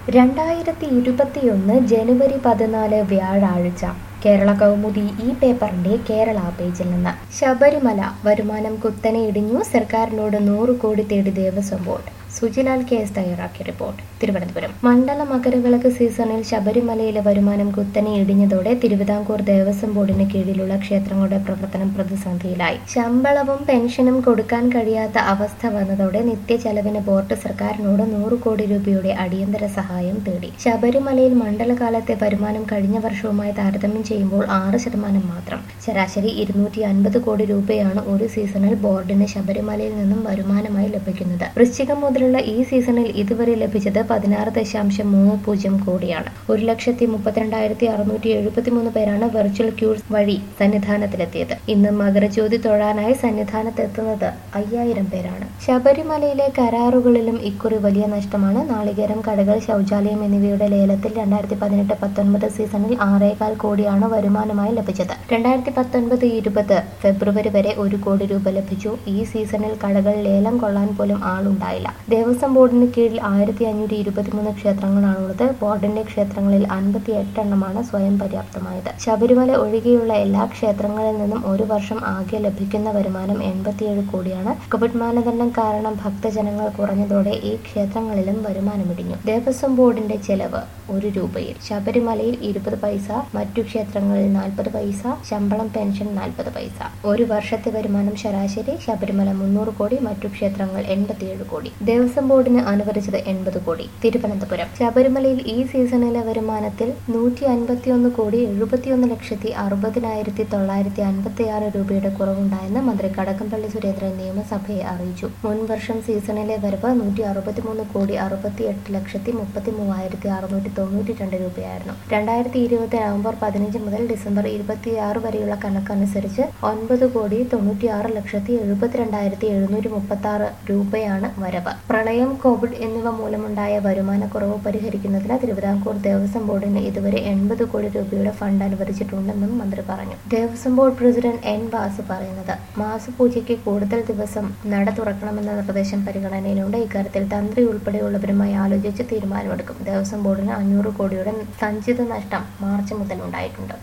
രണ്ടായിരത്തി ഇരുപത്തിയൊന്ന് ജനുവരി പതിനാല് വ്യാഴാഴ്ച കേരള കൗമുദി ഈ പേപ്പറിന്റെ കേരള പേജിൽ നിന്ന് ശബരിമല വരുമാനം കുത്തനെ ഇടിഞ്ഞു സർക്കാരിനോട് നൂറ് കോടി തേടി ദേവസ്വം ബോർഡ് സുജിലാൽ കേസ് തയ്യാറാക്കിയ റിപ്പോർട്ട് തിരുവനന്തപുരം മണ്ഡല മകരവിളക്ക് സീസണിൽ ശബരിമലയിലെ വരുമാനം കുത്തനെ ഇടിഞ്ഞതോടെ തിരുവിതാംകൂർ ദേവസ്വം ബോർഡിന് കീഴിലുള്ള ക്ഷേത്രങ്ങളുടെ പ്രവർത്തനം പ്രതിസന്ധിയിലായി ശമ്പളവും പെൻഷനും കൊടുക്കാൻ കഴിയാത്ത അവസ്ഥ വന്നതോടെ നിത്യ ചെലവിന് ബോർഡ് സർക്കാരിനോട് നൂറ് കോടി രൂപയുടെ അടിയന്തര സഹായം തേടി ശബരിമലയിൽ മണ്ഡലകാലത്തെ വരുമാനം കഴിഞ്ഞ വർഷവുമായി താരതമ്യം ചെയ്യുമ്പോൾ ആറ് ശതമാനം മാത്രം ശരാശരി ഇരുന്നൂറ്റി അൻപത് കോടി രൂപയാണ് ഒരു സീസണിൽ ബോർഡിന് ശബരിമലയിൽ നിന്നും വരുമാനമായി ലഭിക്കുന്നത് വൃശ്ചികം മുതലുള്ള ഈ സീസണിൽ ഇതുവരെ ലഭിച്ചത് പതിനാറ് ദശാംശം മൂന്ന് പൂജ്യം കോടിയാണ് ഒരു ലക്ഷത്തി മുപ്പത്തിരണ്ടായിരത്തി അറുന്നൂറ്റി എഴുപത്തിമൂന്ന് പേരാണ് വെർച്വൽ ക്യൂ വഴി സന്നിധാനത്തിലെത്തിയത് ഇന്ന് മകരജ്യോതി തൊഴാനായി സന്നിധാനത്തെത്തുന്നത് അയ്യായിരം പേരാണ് ശബരിമലയിലെ കരാറുകളിലും ഇക്കുറി വലിയ നഷ്ടമാണ് നാളികേരം കടകൾ ശൗചാലയം എന്നിവയുടെ ലേലത്തിൽ രണ്ടായിരത്തി പതിനെട്ട് പത്തൊൻപത് സീസണിൽ ആറേകാൽ കോടിയാണ് വരുമാനമായി ലഭിച്ചത് രണ്ടായിരത്തി പത്തൊൻപത് ഇരുപത് ഫെബ്രുവരി വരെ ഒരു കോടി രൂപ ലഭിച്ചു ഈ സീസണിൽ കടകൾ ലേലം കൊള്ളാൻ പോലും ആളുണ്ടായില്ല ദേവസ്വം ബോർഡിന് കീഴിൽ ആയിരത്തി അഞ്ഞൂറ്റി ഇരുപത്തിമൂന്ന് ക്ഷേത്രങ്ങളാണുള്ളത് ബോർഡിന്റെ ക്ഷേത്രങ്ങളിൽ അൻപത്തി എട്ടെണ്ണമാണ് സ്വയം പര്യാപ്തമായത് ശബരിമല ഒഴികെയുള്ള എല്ലാ ക്ഷേത്രങ്ങളിൽ നിന്നും ഒരു വർഷം ആകെ ലഭിക്കുന്ന വരുമാനം എൺപത്തിയേഴ് കോടിയാണ് കോവിഡ് മാനദണ്ഡം കാരണം ഭക്തജനങ്ങൾ കുറഞ്ഞതോടെ ഈ ക്ഷേത്രങ്ങളിലും വരുമാനമിടിഞ്ഞു ദേവസ്വം ബോർഡിന്റെ ചെലവ് ഒരു രൂപയിൽ ശബരിമലയിൽ ഇരുപത് പൈസ മറ്റു ക്ഷേത്രങ്ങളിൽ നാൽപ്പത് പൈസ ശമ്പളം പെൻഷൻ നാൽപ്പത് പൈസ ഒരു വർഷത്തെ വരുമാനം ശരാശരി ശബരിമല മുന്നൂറ് കോടി മറ്റു ക്ഷേത്രങ്ങൾ എൺപത്തിയേഴ് കോടി ദേവസ്വം ബോർഡിന് അനുവദിച്ചത് എൺപത് കോടി തിരുവനന്തപുരം ശബരിമലയിൽ ഈ സീസണിലെ വരുമാനത്തിൽ നൂറ്റി അൻപത്തിയൊന്ന് കോടി എഴുപത്തിയൊന്ന് ലക്ഷത്തി അറുപതിനായിരത്തി തൊള്ളായിരത്തി അൻപത്തി ആറ് രൂപയുടെ കുറവുണ്ടായെന്ന് മന്ത്രി കടകംപള്ളി സുരേന്ദ്രൻ നിയമസഭയെ അറിയിച്ചു മുൻ വർഷം സീസണിലെ വരവ് നൂറ്റി അറുപത്തിമൂന്ന് കോടി അറുപത്തി എട്ട് ലക്ഷത്തി മുപ്പത്തി മൂവായിരത്തി അറുന്നൂറ്റി തൊണ്ണൂറ്റി രണ്ട് രൂപയായിരുന്നു രണ്ടായിരത്തി ഇരുപത് നവംബർ പതിനഞ്ച് മുതൽ ഡിസംബർ ഇരുപത്തിയാറ് വരെയുള്ള കണക്കനുസരിച്ച് ഒൻപത് കോടി തൊണ്ണൂറ്റിയാറ് ലക്ഷത്തി എഴുപത്തിരണ്ടായിരത്തി എഴുന്നൂറ്റി മുപ്പത്തി ആറ് രൂപയാണ് വരവ് പ്രളയം കോവിഡ് എന്നിവ മൂലമുണ്ടായ വരുമാനക്കുറവ് പരിഹരിക്കുന്നതിന് തിരുവിതാംകൂർ ദേവസ്വം ബോർഡിന് ഇതുവരെ എൺപത് കോടി രൂപയുടെ ഫണ്ട് അനുവദിച്ചിട്ടുണ്ടെന്നും മന്ത്രി പറഞ്ഞു Devaswom board president N Vasu പറയുന്നത് മാസപൂജയ്ക്ക് കൂടുതൽ ദിവസം നട തുറക്കണമെന്ന നിർദ്ദേശം പരിഗണനയിലുണ്ട് ഇക്കാര്യത്തിൽ തന്ത്രി ഉൾപ്പെടെയുള്ളവരുമായി ആലോചിച്ച് തീരുമാനമെടുക്കും ദേവസ്വം ബോർഡിന് അഞ്ഞൂറ് കോടിയുടെ സഞ്ചിത നഷ്ടം മാർച്ച് മുതൽ ഉണ്ടായിട്ടുണ്ട്